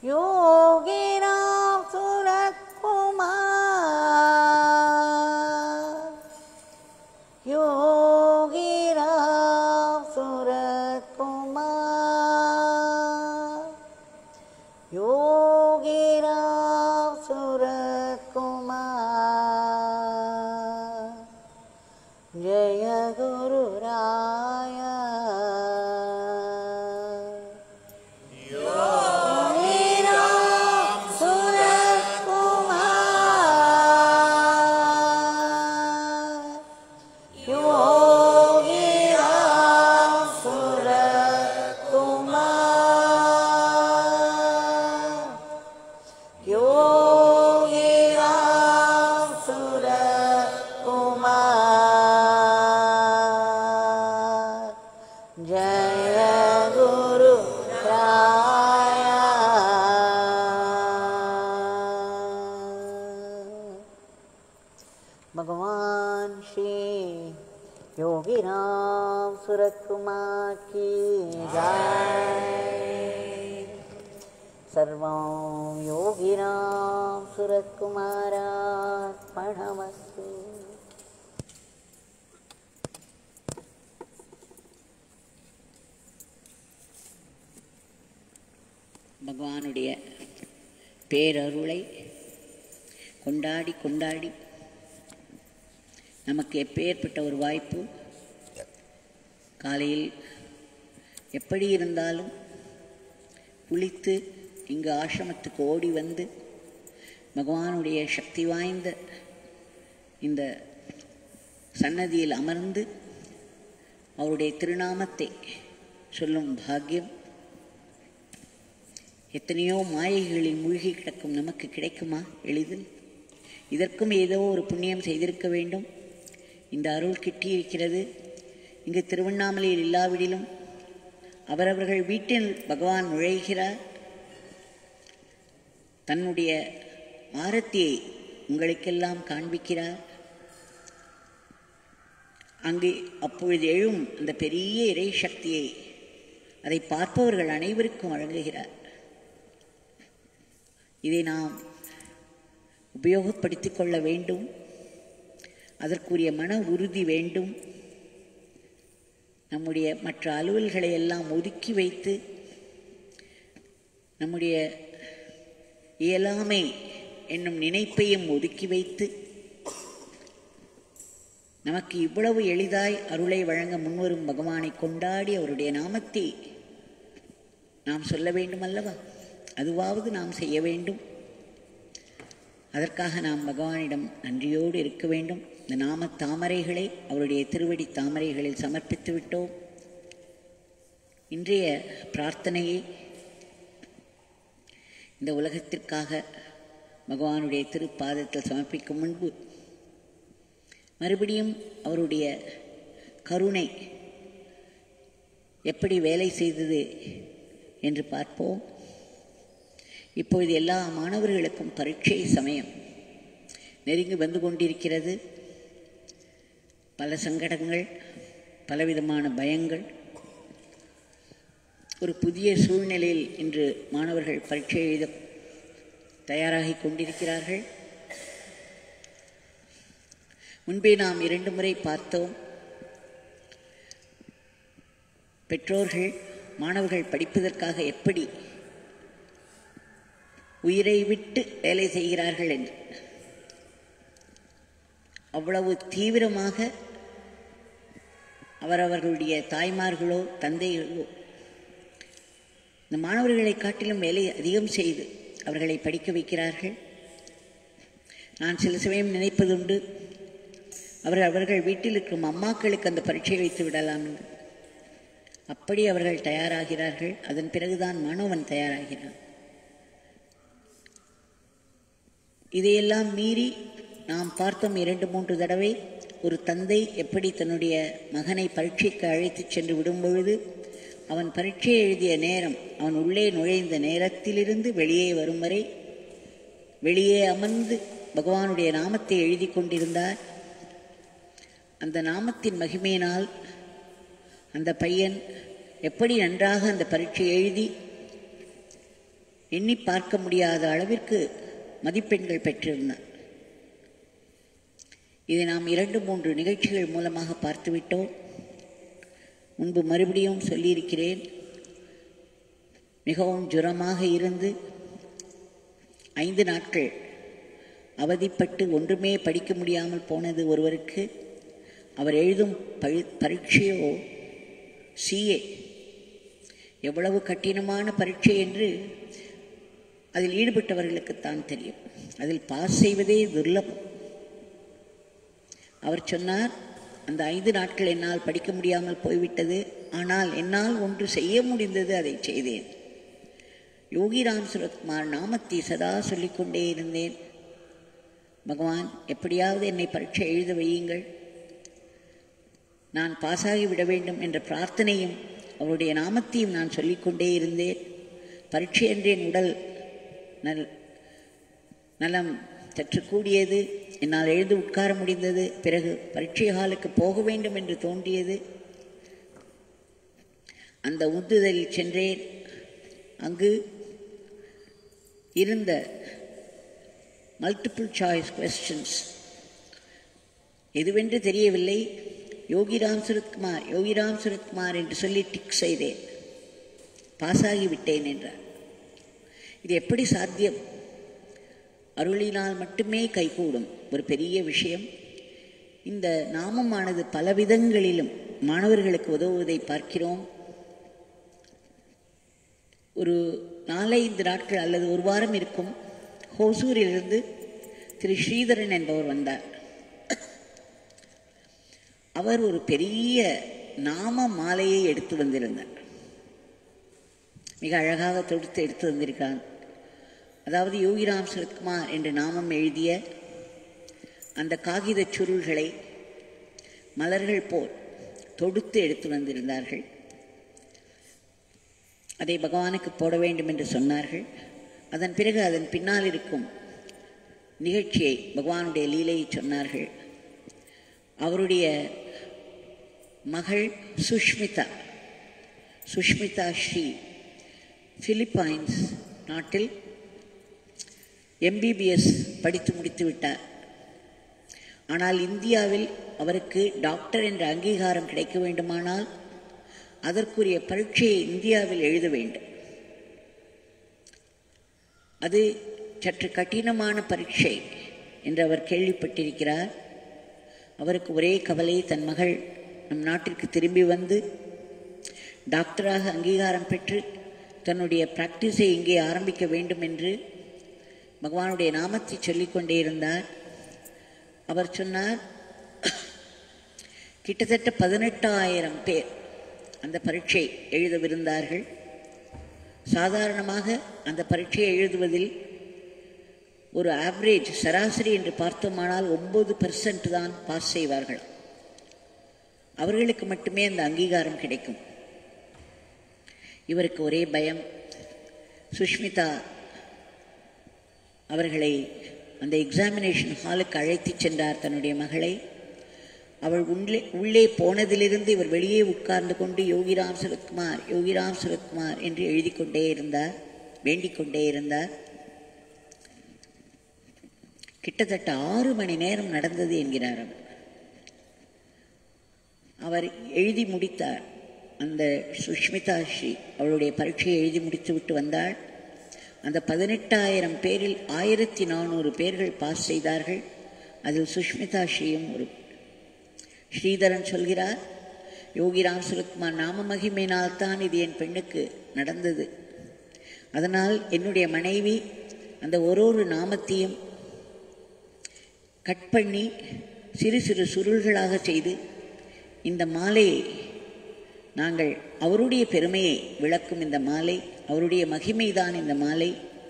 योगिराम सूरत कुमार योगिराम सूरत कुमार योगिराम सूरत कुमार जय गुरु राया योगिराम सूरत कुमार योगिराम सूरत कुमार योगिराम सूरत कुमार जय गुरु राया भगवान श्री योगीराम सूरत कुमार की जय सर्वं योगिराम सूरत कुमारार्पणमस्तु பகவானுடைய பேரருளை கொண்டாடி கொண்டாடி நமக்கு எப்பேற்பட்ட ஒரு வாய்ப்பு காலையில் எப்படி இருந்தாலும் குளித்து இங்கு ஆசிரமத்துக்கு ஓடி வந்து பகவானுடைய சக்தி வாய்ந்த இந்த சன்னதியில் அமர்ந்து அவருடைய திருநாமத்தை சொல்லும் பாக்கியம் எத்தனையோ மாயைகளில் மூழ்கி கிடக்கும் நமக்கு கிடைக்குமா எளிதில் இதற்கும் ஏதோ ஒரு புண்ணியம் செய்திருக்க வேண்டும் இந்த அருள் கிட்டியிருக்கிறது இங்கு திருவண்ணாமலையில் இல்லாவிடிலும் அவரவர்கள் வீட்டில் பகவான் நுழைகிறார் தன்னுடைய ஆரத்தியை உங்களுக்கெல்லாம் காண்பிக்கிறார் அங்கு அப்பொழுது எழும் அந்த பெரிய இறை சக்தியை அதை பார்ப்பவர்கள் அனைவருக்கும் வழங்குகிறார் இதை நாம் உபயோகப்படுத்திக் கொள்ள வேண்டும் அதற்குரிய மன உறுதி வேண்டும் நம்முடைய மற்ற அலுவல்களை எல்லாம் ஒதுக்கி வைத்து நம்முடைய இயலாமை என்னும் நினைப்பையும் ஒதுக்கி வைத்து நமக்கு இவ்வளவு எளிதாய் அருளை வழங்க முன்வரும் பகவானை கொண்டாடி அவருடைய நாமத்தை நாம் சொல்ல வேண்டும் அல்லவா அதுவாவது நாம் செய்ய வேண்டும் அதற்காக நாம் பகவானிடம் நன்றியோடு இருக்க வேண்டும் இந்த நாம தாமரைகளை அவருடைய திருவடி தாமரைகளில் சமர்ப்பித்து விட்டோம் இன்றைய பிரார்த்தனையை இந்த உலகத்திற்காக பகவானுடைய திருப்பாதத்தில் சமர்ப்பிக்கும் முன்பு மறுபடியும் அவருடைய கருணை எப்படி வேலை செய்தது என்று பார்ப்போம் இப்பொழுது எல்லா மாணவர்களுக்கும் பரீட்சை சமயம் நெருங்கி வந்து கொண்டிருக்கிறது பல சங்கடங்கள் பலவிதமான பயங்கள் ஒரு புதிய சூழ்நிலையில் இன்று மாணவர்கள் பரீட்சை எழுத தயாராகி கொண்டிருக்கிறார்கள் முன்பே நாம் இரண்டு முறை பார்த்தோம் பெற்றோர்கள் மாணவர்கள் படிப்பதற்காக எப்படி உயிரை விட்டு வேலை செய்கிறார்கள் என்று அவ்வளவு தீவிரமாக அவரவர்களுடைய தாய்மார்களோ தந்தைகளோ இந்த மாணவர்களை காட்டிலும் வேலை அதிகம் செய்து அவர்களை படிக்க வைக்கிறார்கள் நான் சில சமயம் நினைப்பதுண்டு அவர் அவர்கள் வீட்டில் இருக்கும் அம்மாக்களுக்கு அந்த பரீட்சை வைத்து விடலாம் என்று அப்படி அவர்கள் தயாராகிறார்கள் அதன் பிறகுதான் மாணவன் தயாராகிறான் இதையெல்லாம் மீறி நாம் பார்த்தோம் இரண்டு மூன்று தடவை ஒரு தந்தை எப்படி தன்னுடைய மகனை பரீட்சைக்கு அழைத்துச் சென்று விடும் பொழுது அவன் பரீட்சை எழுதிய நேரம் அவன் உள்ளே நுழைந்த நேரத்திலிருந்து வெளியே வரும் வரை வெளியே அமர்ந்து பகவானுடைய நாமத்தை எழுதி கொண்டிருந்தார் அந்த நாமத்தின் மகிமையினால் அந்த பையன் எப்படி நன்றாக அந்த பரீட்சை எழுதி எண்ணி பார்க்க முடியாத அளவிற்கு மதிப்பெண்கள் பெற்றிருந்தார் இதை நாம் இரண்டு மூன்று நிகழ்ச்சிகள் மூலமாக பார்த்துவிட்டோம் முன்பு மறுபடியும் சொல்லியிருக்கிறேன் மிகவும் ஜுரமாக இருந்து ஐந்து நாட்கள் அவதிப்பட்டு ஒன்றுமே படிக்க முடியாமல் போனது ஒருவருக்கு அவர் எழுதும் பழி பரீட்சையோ சிஏ எவ்வளவு கடினமான பரீட்சை என்று அதில் ஈடுபட்டவர்களுக்குத்தான் தெரியும் அதில் பாஸ் செய்வதே துர்லபம் அவர் சொன்னார் அந்த ஐந்து நாட்கள் என்னால் படிக்க முடியாமல் போய்விட்டது ஆனால் என்னால் ஒன்று செய்ய முடிந்தது அதை செய்தேன் யோகிராம் சுரத்குமார் நாமத்தை சதா சொல்லிக்கொண்டே இருந்தேன் பகவான் எப்படியாவது என்னை பரீட்சை எழுத வையுங்கள் நான் பாஸாகி விட வேண்டும் என்ற பிரார்த்தனையும் அவருடைய நாமத்தையும் நான் சொல்லிக்கொண்டே இருந்தேன் பரீட்சை என்று என் உடல் நல் நலம் சற்று கூடியது என்னால் எழுந்து உட்கார முடிந்தது பிறகு பரீட்சை ஹாலுக்கு போக வேண்டும் என்று தோன்றியது அந்த உந்துதலில் சென்றேன் அங்கு இருந்த மல்டிபிள் சாய்ஸ் கொஸ்டின்ஸ் எதுவென்று தெரியவில்லை யோகிராம் சுரத்குமார் யோகிராம் சுரத்குமார் என்று சொல்லி டிக் செய்தேன் பாஸாகி விட்டேன் என்றார் இது எப்படி சாத்தியம் அருளினால் மட்டுமே கைகூடும் ஒரு பெரிய விஷயம் இந்த நாமமானது பல விதங்களிலும் மாணவர்களுக்கு உதவுவதை பார்க்கிறோம் ஒரு நாலைந்து நாட்கள் அல்லது ஒரு வாரம் இருக்கும் ஹோசூரிலிருந்து திரு ஸ்ரீதரன் என்பவர் வந்தார் அவர் ஒரு பெரிய நாம மாலையை எடுத்து வந்திருந்தார் மிக அழகாக தொடுத்து எடுத்து வந்திருக்கான் அதாவது யோகிராம் சரத்குமார் என்ற நாமம் எழுதிய அந்த காகிதச் சுருள்களை மலர்கள் போல் தொடுத்து எடுத்து வந்திருந்தார்கள் அதை பகவானுக்கு போட வேண்டும் என்று சொன்னார்கள் அதன் பிறகு அதன் பின்னால் இருக்கும் நிகழ்ச்சியை பகவானுடைய லீலையை சொன்னார்கள் அவருடைய மகள் சுஷ்மிதா சுஷ்மிதா ஸ்ரீ பிலிப்பைன்ஸ் நாட்டில் எம்பிபிஎஸ் படித்து முடித்து விட்டார் ஆனால் இந்தியாவில் அவருக்கு டாக்டர் என்ற அங்கீகாரம் கிடைக்க வேண்டுமானால் அதற்குரிய பரீட்சையை இந்தியாவில் எழுத வேண்டும் அது சற்று கடினமான பரீட்சை என்று அவர் கேள்விப்பட்டிருக்கிறார் அவருக்கு ஒரே கவலை தன் மகள் நம் நாட்டிற்கு திரும்பி வந்து டாக்டராக அங்கீகாரம் பெற்று தன்னுடைய பிராக்டிஸை இங்கே ஆரம்பிக்க வேண்டும் என்று பகவானுடைய நாமத்தை சொல்லிக்கொண்டே இருந்தார் அவர் சொன்னார் கிட்டத்தட்ட பதினெட்டாயிரம் பேர் அந்த பரீட்சை எழுதவிருந்தார்கள் சாதாரணமாக அந்த பரீட்சையை எழுதுவதில் ஒரு ஆவரேஜ் சராசரி என்று பார்த்தோமானால் ஒம்பது பெர்சன்ட் தான் பாஸ் செய்வார்கள் அவர்களுக்கு மட்டுமே அந்த அங்கீகாரம் கிடைக்கும் இவருக்கு ஒரே பயம் சுஷ்மிதா அவர்களை அந்த எக்ஸாமினேஷன் ஹாலுக்கு அழைத்துச் சென்றார் தன்னுடைய மகளை அவள் உள்ளே உள்ளே போனதிலிருந்து இவர் வெளியே உட்கார்ந்து கொண்டு யோகிராம் சுரத்குமார் யோகிராம் சுரத்குமார் என்று எழுதி கொண்டே இருந்தார் வேண்டிக் கொண்டே இருந்தார் கிட்டத்தட்ட ஆறு மணி நேரம் நடந்தது என்கிறார் அவர் அவர் எழுதி முடித்தார் அந்த சுஷ்மிதா ஸ்ரீ அவளுடைய பரீட்சையை எழுதி முடித்து விட்டு வந்தாள் அந்த பதினெட்டாயிரம் பேரில் ஆயிரத்தி நானூறு பேர்கள் பாஸ் செய்தார்கள் அதில் சுஷ்மிதா ஸ்ரீயும் ஒரு ஸ்ரீதரன் சொல்கிறார் யோகிராம் சுரத்குமார் நாம மகிமையினால் தான் இது என் பெண்ணுக்கு நடந்தது அதனால் என்னுடைய மனைவி அந்த ஒரு ஒரு நாமத்தையும் கட் பண்ணி சிறு சிறு சுருள்களாக செய்து இந்த மாலையை நாங்கள் அவருடைய பெருமையை விளக்கும் இந்த மாலை அவருடைய மகிமைதான் இந்த மாலை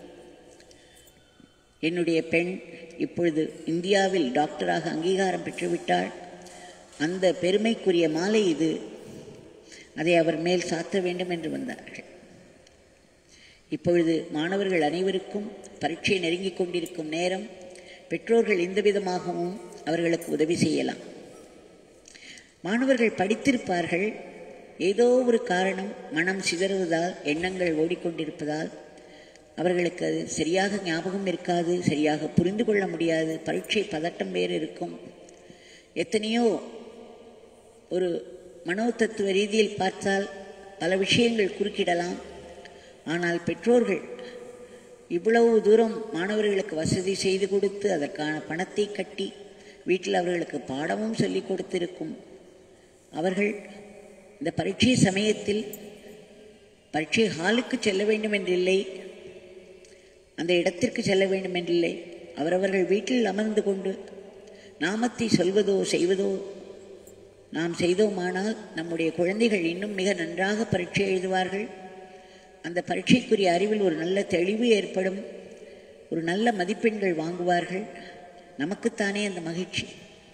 என்னுடைய பெண் இப்பொழுது இந்தியாவில் டாக்டராக அங்கீகாரம் பெற்றுவிட்டாள் அந்த பெருமைக்குரிய மாலை இது அதை அவர் மேல் சாத்த வேண்டும் என்று வந்தார்கள் இப்பொழுது மாணவர்கள் அனைவருக்கும் பரீட்சை நெருங்கிக் கொண்டிருக்கும் நேரம் பெற்றோர்கள் எந்த விதமாகவும் அவர்களுக்கு உதவி செய்யலாம் மாணவர்கள் படித்திருப்பார்கள் ஏதோ ஒரு காரணம் மனம் சிதறுவதால் எண்ணங்கள் ஓடிக்கொண்டிருப்பதால் அவர்களுக்கு அது சரியாக ஞாபகம் இருக்காது சரியாக புரிந்து கொள்ள முடியாது பரீட்சை பதட்டம் வேறு இருக்கும் எத்தனையோ ஒரு மனோதத்துவ ரீதியில் பார்த்தால் பல விஷயங்கள் குறுக்கிடலாம் ஆனால் பெற்றோர்கள் இவ்வளவு தூரம் மாணவர்களுக்கு வசதி செய்து கொடுத்து அதற்கான பணத்தை கட்டி வீட்டில் அவர்களுக்கு பாடமும் சொல்லிக் கொடுத்திருக்கும் அவர்கள் இந்த பரீட்சை சமயத்தில் பரீட்சை ஹாலுக்கு செல்ல வேண்டும் என்றில்லை அந்த இடத்திற்கு செல்ல வேண்டும் என்றில்லை அவரவர்கள் வீட்டில் அமர்ந்து கொண்டு நாமத்தை சொல்வதோ செய்வதோ நாம் செய்தோமானால் நம்முடைய குழந்தைகள் இன்னும் மிக நன்றாக பரீட்சை எழுதுவார்கள் அந்த பரீட்சைக்குரிய அறிவில் ஒரு நல்ல தெளிவு ஏற்படும் ஒரு நல்ல மதிப்பெண்கள் வாங்குவார்கள் நமக்குத்தானே அந்த மகிழ்ச்சி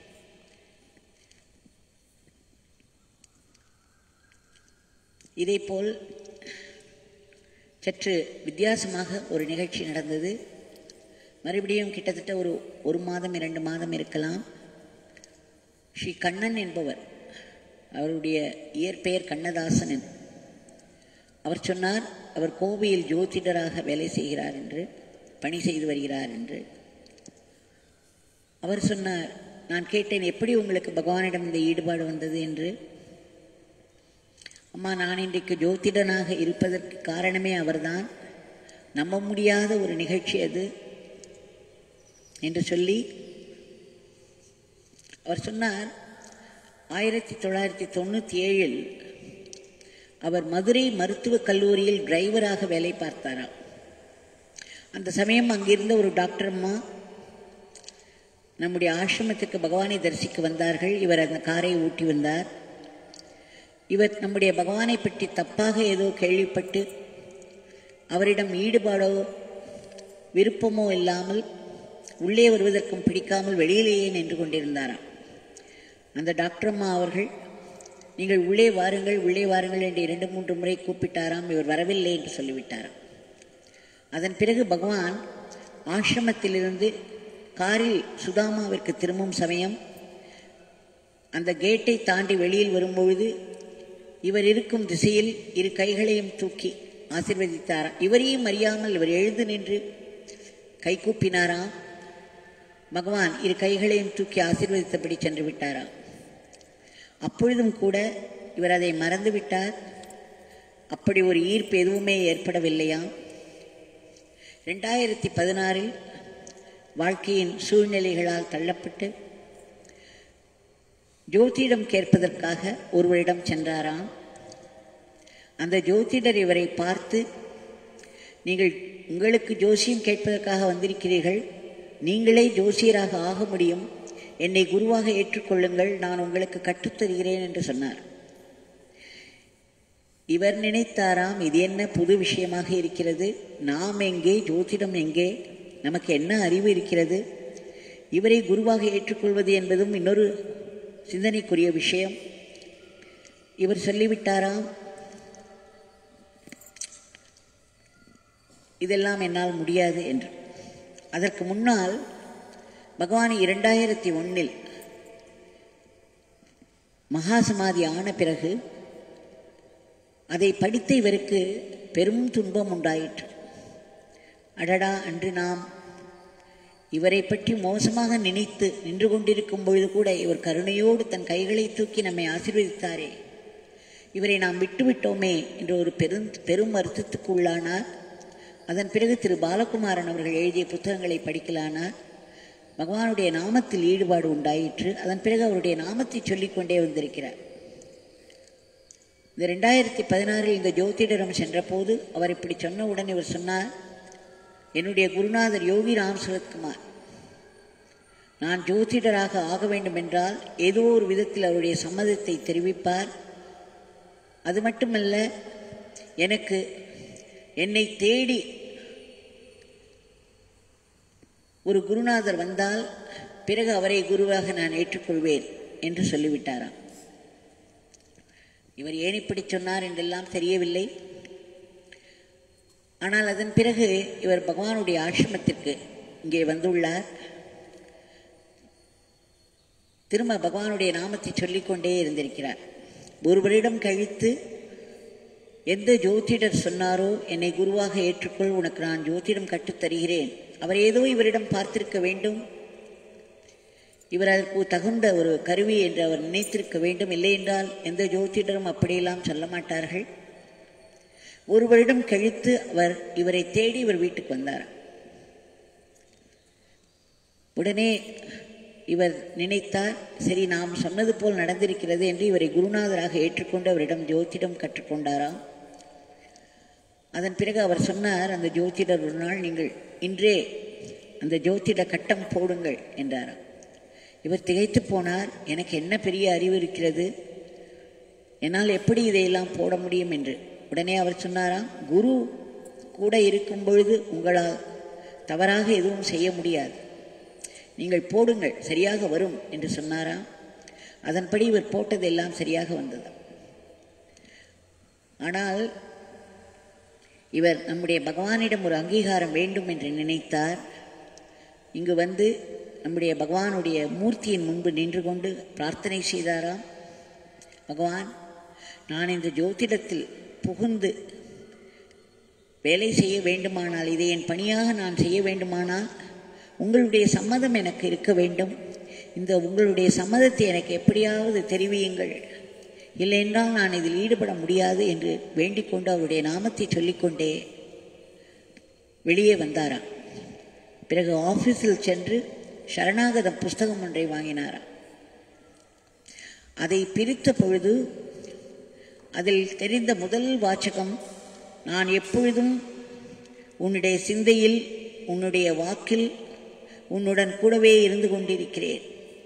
இதேபோல் சற்று வித்தியாசமாக ஒரு நிகழ்ச்சி நடந்தது மறுபடியும் கிட்டத்தட்ட ஒரு ஒரு மாதம் இரண்டு மாதம் இருக்கலாம் ஸ்ரீ கண்ணன் என்பவர் அவருடைய இயற்பெயர் கண்ணதாசன் என்று. அவர் சொன்னார் அவர் கோவையில் ஜோதிடராக வேலை செய்கிறார் என்று பணி செய்து வருகிறார் என்று அவர் சொன்னார் நான் கேட்டேன் எப்படி உங்களுக்கு பகவானிடம் இந்த ஈடுபாடு வந்தது என்று அம்மா நான் இன்றைக்கு ஜோதிடனாக இருப்பதற்கு காரணமே அவர்தான் நம்ப முடியாத ஒரு நிகழ்ச்சி அது என்று சொல்லி அவர் சொன்னார் ஆயிரத்தி தொள்ளாயிரத்தி தொண்ணூற்றி ஏழில் அவர் மதுரை மருத்துவக் கல்லூரியில் டிரைவராக வேலை பார்த்தாராம் அந்த சமயம் அங்கிருந்த ஒரு டாக்டர் அம்மா நம்முடைய ஆசிரமத்துக்கு பகவானை தரிசிக்க வந்தார்கள் இவர் அந்த காரை ஊட்டி வந்தார் இவர் நம்முடைய பகவானை பற்றி தப்பாக ஏதோ கேள்விப்பட்டு அவரிடம் ஈடுபாடோ விருப்பமோ இல்லாமல் உள்ளே வருவதற்கும் பிடிக்காமல் வெளியிலேயே நின்று கொண்டிருந்தாராம் அந்த டாக்டர் அம்மா அவர்கள் நீங்கள் உள்ளே வாருங்கள் உள்ளே வாருங்கள் என்று இரண்டு மூன்று முறை கூப்பிட்டாராம் இவர் வரவில்லை என்று சொல்லிவிட்டாராம் அதன் பிறகு பகவான் ஆசிரமத்திலிருந்து காரில் சுதாமாவிற்கு திரும்பும் சமயம் அந்த கேட்டை தாண்டி வெளியில் வரும்பொழுது இவர் இருக்கும் திசையில் இரு கைகளையும் தூக்கி ஆசிர்வதித்தாராம் இவரையும் அறியாமல் இவர் எழுந்து நின்று கைகூப்பினாராம் பகவான் இரு கைகளையும் தூக்கி ஆசீர்வதித்தபடி சென்று விட்டாராம் அப்பொழுதும் கூட இவர் அதை மறந்து விட்டார் அப்படி ஒரு ஈர்ப்பு எதுவுமே ஏற்படவில்லையாம் ரெண்டாயிரத்தி பதினாறில் வாழ்க்கையின் சூழ்நிலைகளால் தள்ளப்பட்டு ஜோதிடம் கேட்பதற்காக ஒருவரிடம் சென்றாராம் அந்த ஜோதிடர் இவரை பார்த்து நீங்கள் உங்களுக்கு ஜோசியம் கேட்பதற்காக வந்திருக்கிறீர்கள் நீங்களே ஜோசியராக ஆக முடியும் என்னை குருவாக ஏற்றுக்கொள்ளுங்கள் நான் உங்களுக்கு கற்றுத்தருகிறேன் என்று சொன்னார் இவர் நினைத்தாராம் இது என்ன புது விஷயமாக இருக்கிறது நாம் எங்கே ஜோதிடம் எங்கே நமக்கு என்ன அறிவு இருக்கிறது இவரை குருவாக ஏற்றுக்கொள்வது என்பதும் இன்னொரு சிந்தனைக்குரிய விஷயம் இவர் சொல்லிவிட்டாராம் இதெல்லாம் என்னால் முடியாது என்று அதற்கு முன்னால் பகவான் இரண்டாயிரத்தி ஒன்னில் மகாசமாதி ஆன பிறகு அதை படித்த இவருக்கு பெரும் துன்பம் உண்டாயிற்று அடடா அன்று நாம் இவரை பற்றி மோசமாக நினைத்து நின்று கொண்டிருக்கும் பொழுது கூட இவர் கருணையோடு தன் கைகளை தூக்கி நம்மை ஆசீர்வதித்தாரே இவரை நாம் விட்டுவிட்டோமே என்ற ஒரு பெரும் பெரும் வருத்தத்துக்கு உள்ளானார் அதன் பிறகு திரு பாலகுமாரன் அவர்கள் எழுதிய புத்தகங்களை படிக்கலானார் பகவானுடைய நாமத்தில் ஈடுபாடு உண்டாயிற்று அதன் பிறகு அவருடைய நாமத்தை சொல்லிக்கொண்டே வந்திருக்கிறார் இந்த ரெண்டாயிரத்தி பதினாறில் இந்த ஜோதிடரம் சென்றபோது அவர் இப்படி சொன்னவுடன் இவர் சொன்னார் என்னுடைய குருநாதர் யோகி ராம் சுரத்குமார் நான் ஜோதிடராக ஆக வேண்டும் என்றால் ஏதோ ஒரு விதத்தில் அவருடைய சம்மதத்தை தெரிவிப்பார் அது மட்டுமல்ல எனக்கு என்னை தேடி ஒரு குருநாதர் வந்தால் பிறகு அவரை குருவாக நான் ஏற்றுக்கொள்வேன் என்று சொல்லிவிட்டாராம் இவர் ஏன் இப்படி சொன்னார் என்றெல்லாம் தெரியவில்லை ஆனால் அதன் பிறகு இவர் பகவானுடைய ஆசிரமத்திற்கு இங்கே வந்துள்ளார் திரும்ப பகவானுடைய நாமத்தை சொல்லிக்கொண்டே இருந்திருக்கிறார் ஒரு வருடம் கழித்து எந்த ஜோதிடர் சொன்னாரோ என்னை குருவாக ஏற்றுக்கொள் உனக்கு நான் ஜோதிடம் கற்றுத் தருகிறேன் அவர் ஏதோ இவரிடம் பார்த்திருக்க வேண்டும் இவர் அதற்கு தகுந்த ஒரு கருவி என்று அவர் நினைத்திருக்க வேண்டும் இல்லை என்றால் எந்த ஜோதிடரும் அப்படியெல்லாம் சொல்ல மாட்டார்கள் ஒரு வருடம் கழித்து அவர் இவரை தேடி இவர் வீட்டுக்கு வந்தார் உடனே இவர் நினைத்தார் சரி நாம் சொன்னது போல் நடந்திருக்கிறது என்று இவரை குருநாதராக ஏற்றுக்கொண்டு அவரிடம் ஜோதிடம் கற்றுக்கொண்டாராம் அதன் பிறகு அவர் சொன்னார் அந்த ஜோதிடர் ஒரு நாள் நீங்கள் இன்றே அந்த ஜோதிட கட்டம் போடுங்கள் என்றாராம் இவர் திகைத்து போனார் எனக்கு என்ன பெரிய அறிவு இருக்கிறது என்னால் எப்படி இதையெல்லாம் போட முடியும் என்று உடனே அவர் சொன்னாராம் குரு கூட இருக்கும் பொழுது உங்களால் தவறாக எதுவும் செய்ய முடியாது நீங்கள் போடுங்கள் சரியாக வரும் என்று சொன்னாராம் அதன்படி இவர் போட்டதெல்லாம் சரியாக வந்தது ஆனால் இவர் நம்முடைய பகவானிடம் ஒரு அங்கீகாரம் வேண்டும் என்று நினைத்தார் இங்கு வந்து நம்முடைய பகவானுடைய மூர்த்தியின் முன்பு நின்று கொண்டு பிரார்த்தனை செய்தாராம் பகவான் நான் இந்த ஜோதிடத்தில் புகுந்து வேலை செய்ய வேண்டுமானால் இதை என் பணியாக நான் செய்ய வேண்டுமானால் உங்களுடைய சம்மதம் எனக்கு இருக்க வேண்டும் இந்த உங்களுடைய சம்மதத்தை எனக்கு எப்படியாவது தெரிவியுங்கள் இல்லை என்றால் நான் இதில் ஈடுபட முடியாது என்று வேண்டிக் கொண்டு அவருடைய நாமத்தை சொல்லிக்கொண்டே வெளியே வந்தாராம் பிறகு ஆஃபீஸில் சென்று சரணாகத புஸ்தகம் ஒன்றை வாங்கினாராம் அதை பிரித்த பொழுது அதில் தெரிந்த முதல் வாச்சகம் நான் எப்பொழுதும் உன்னுடைய சிந்தையில் உன்னுடைய வாக்கில் உன்னுடன் கூடவே இருந்து கொண்டிருக்கிறேன்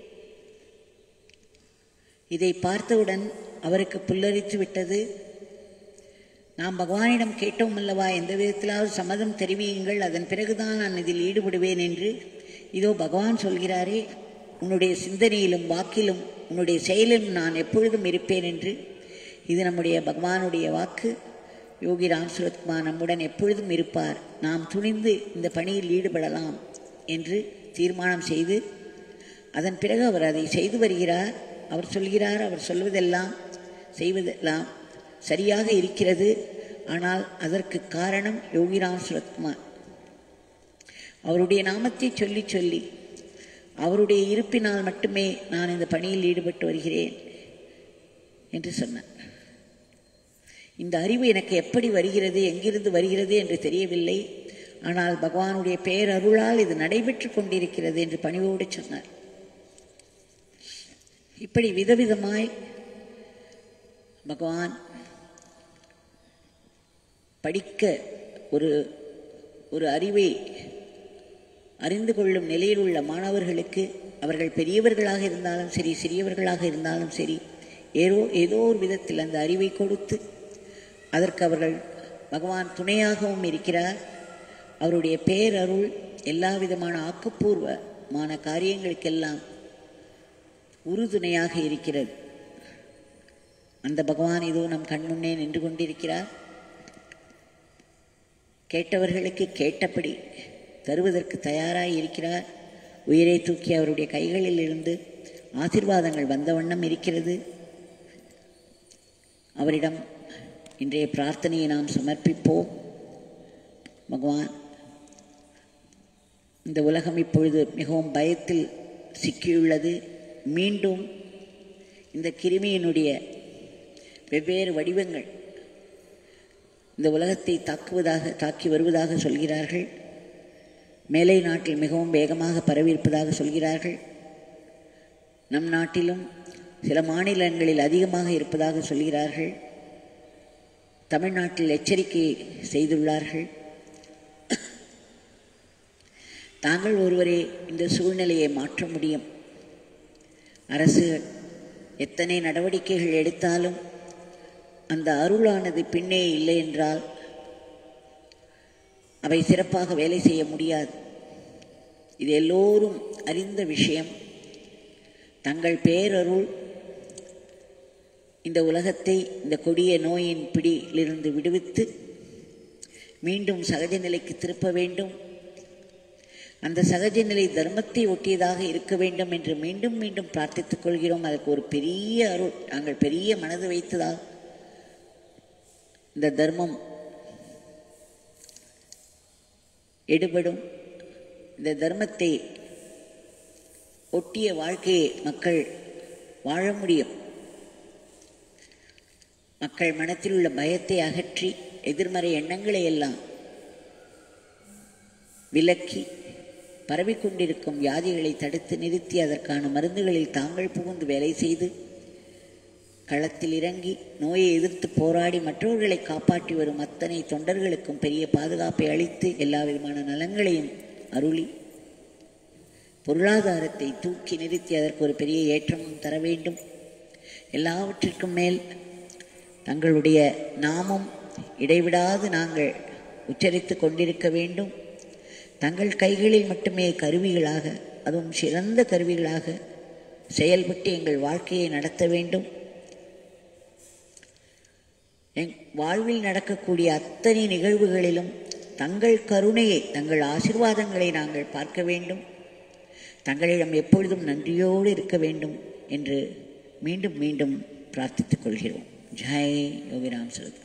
இதை பார்த்தவுடன் அவருக்கு புல்லரித்து விட்டது நாம் பகவானிடம் கேட்டோம் அல்லவா எந்த விதத்திலாவது சம்மதம் தெரிவியுங்கள் அதன் பிறகுதான் நான் இதில் ஈடுபடுவேன் என்று இதோ பகவான் சொல்கிறாரே உன்னுடைய சிந்தனையிலும் வாக்கிலும் உன்னுடைய செயலிலும் நான் எப்பொழுதும் இருப்பேன் என்று இது நம்முடைய பகவானுடைய வாக்கு யோகி ராம் சுரத்குமார் நம்முடன் எப்பொழுதும் இருப்பார் நாம் துணிந்து இந்த பணியில் ஈடுபடலாம் என்று தீர்மானம் செய்து அதன் பிறகு அவர் அதை செய்து வருகிறார் அவர் சொல்கிறார் அவர் சொல்வதெல்லாம் செய்வதெல்லாம் சரியாக இருக்கிறது ஆனால் அதற்கு காரணம் யோகிராம் சுரத்குமார் அவருடைய நாமத்தை சொல்லி சொல்லி அவருடைய இருப்பினால் மட்டுமே நான் இந்த பணியில் ஈடுபட்டு வருகிறேன் என்று சொன்னார் இந்த அறிவு எனக்கு எப்படி வருகிறது எங்கிருந்து வருகிறது என்று தெரியவில்லை ஆனால் பகவானுடைய பேரருளால் இது நடைபெற்று கொண்டிருக்கிறது என்று பணிவோடு சொன்னார் இப்படி விதவிதமாய் பகவான் படிக்க ஒரு ஒரு அறிவை அறிந்து கொள்ளும் நிலையில் உள்ள மாணவர்களுக்கு அவர்கள் பெரியவர்களாக இருந்தாலும் சரி சிறியவர்களாக இருந்தாலும் சரி ஏதோ ஏதோ ஒரு விதத்தில் அந்த அறிவை கொடுத்து அதற்கு அவர்கள் பகவான் துணையாகவும் இருக்கிறார் அவருடைய பேரருள் எல்லா விதமான ஆக்கப்பூர்வமான காரியங்களுக்கெல்லாம் உறுதுணையாக இருக்கிறது அந்த பகவான் இதோ நம் கண்முன்னே நின்று கொண்டிருக்கிறார் கேட்டவர்களுக்கு கேட்டபடி தருவதற்கு தயாராக இருக்கிறார் உயிரை தூக்கி அவருடைய கைகளில் இருந்து ஆசிர்வாதங்கள் வந்த வண்ணம் இருக்கிறது அவரிடம் இன்றைய பிரார்த்தனையை நாம் சமர்ப்பிப்போம் பகவான் இந்த உலகம் இப்பொழுது மிகவும் பயத்தில் சிக்கியுள்ளது மீண்டும் இந்த கிருமியினுடைய வெவ்வேறு வடிவங்கள் இந்த உலகத்தை தாக்குவதாக தாக்கி வருவதாக சொல்கிறார்கள் மேலை நாட்டில் மிகவும் வேகமாக பரவியிருப்பதாக சொல்கிறார்கள் நம் நாட்டிலும் சில மாநிலங்களில் அதிகமாக இருப்பதாக சொல்கிறார்கள் தமிழ்நாட்டில் எச்சரிக்கை செய்துள்ளார்கள் தாங்கள் ஒருவரே இந்த சூழ்நிலையை மாற்ற முடியும் அரசு எத்தனை நடவடிக்கைகள் எடுத்தாலும் அந்த அருளானது பின்னே இல்லை என்றால் அவை சிறப்பாக வேலை செய்ய முடியாது இது எல்லோரும் அறிந்த விஷயம் தங்கள் பேரருள் இந்த உலகத்தை இந்த கொடிய நோயின் பிடியிலிருந்து விடுவித்து மீண்டும் சகஜ நிலைக்கு திருப்ப வேண்டும் அந்த சகஜ நிலை தர்மத்தை ஒட்டியதாக இருக்க வேண்டும் என்று மீண்டும் மீண்டும் பிரார்த்தித்துக் கொள்கிறோம் அதற்கு ஒரு பெரிய அருள் நாங்கள் பெரிய மனது வைத்ததால் இந்த தர்மம் எடுபடும் இந்த தர்மத்தை ஒட்டிய வாழ்க்கையை மக்கள் வாழ முடியும் மக்கள் மனத்தில் உள்ள பயத்தை அகற்றி எதிர்மறை எண்ணங்களை எல்லாம் விலக்கி பரவிக்கொண்டிருக்கும் வியாதிகளை தடுத்து நிறுத்தி அதற்கான மருந்துகளில் தாங்கள் புகுந்து வேலை செய்து களத்தில் இறங்கி நோயை எதிர்த்து போராடி மற்றவர்களை காப்பாற்றி வரும் அத்தனை தொண்டர்களுக்கும் பெரிய பாதுகாப்பை அளித்து எல்லா விதமான நலங்களையும் அருளி பொருளாதாரத்தை தூக்கி நிறுத்தி அதற்கு ஒரு பெரிய ஏற்றமும் தர வேண்டும் எல்லாவற்றிற்கும் மேல் தங்களுடைய நாமம் இடைவிடாது நாங்கள் உச்சரித்து கொண்டிருக்க வேண்டும் தங்கள் கைகளில் மட்டுமே கருவிகளாக அதுவும் சிறந்த கருவிகளாக செயல்பட்டு எங்கள் வாழ்க்கையை நடத்த வேண்டும் எங் வாழ்வில் நடக்கக்கூடிய அத்தனை நிகழ்வுகளிலும் தங்கள் கருணையை தங்கள் ஆசிர்வாதங்களை நாங்கள் பார்க்க வேண்டும் தங்களிடம் எப்பொழுதும் நன்றியோடு இருக்க வேண்டும் என்று மீண்டும் மீண்டும் பிரார்த்தித்துக் கொள்கிறோம் ஜெய் யோகிராம் சரத்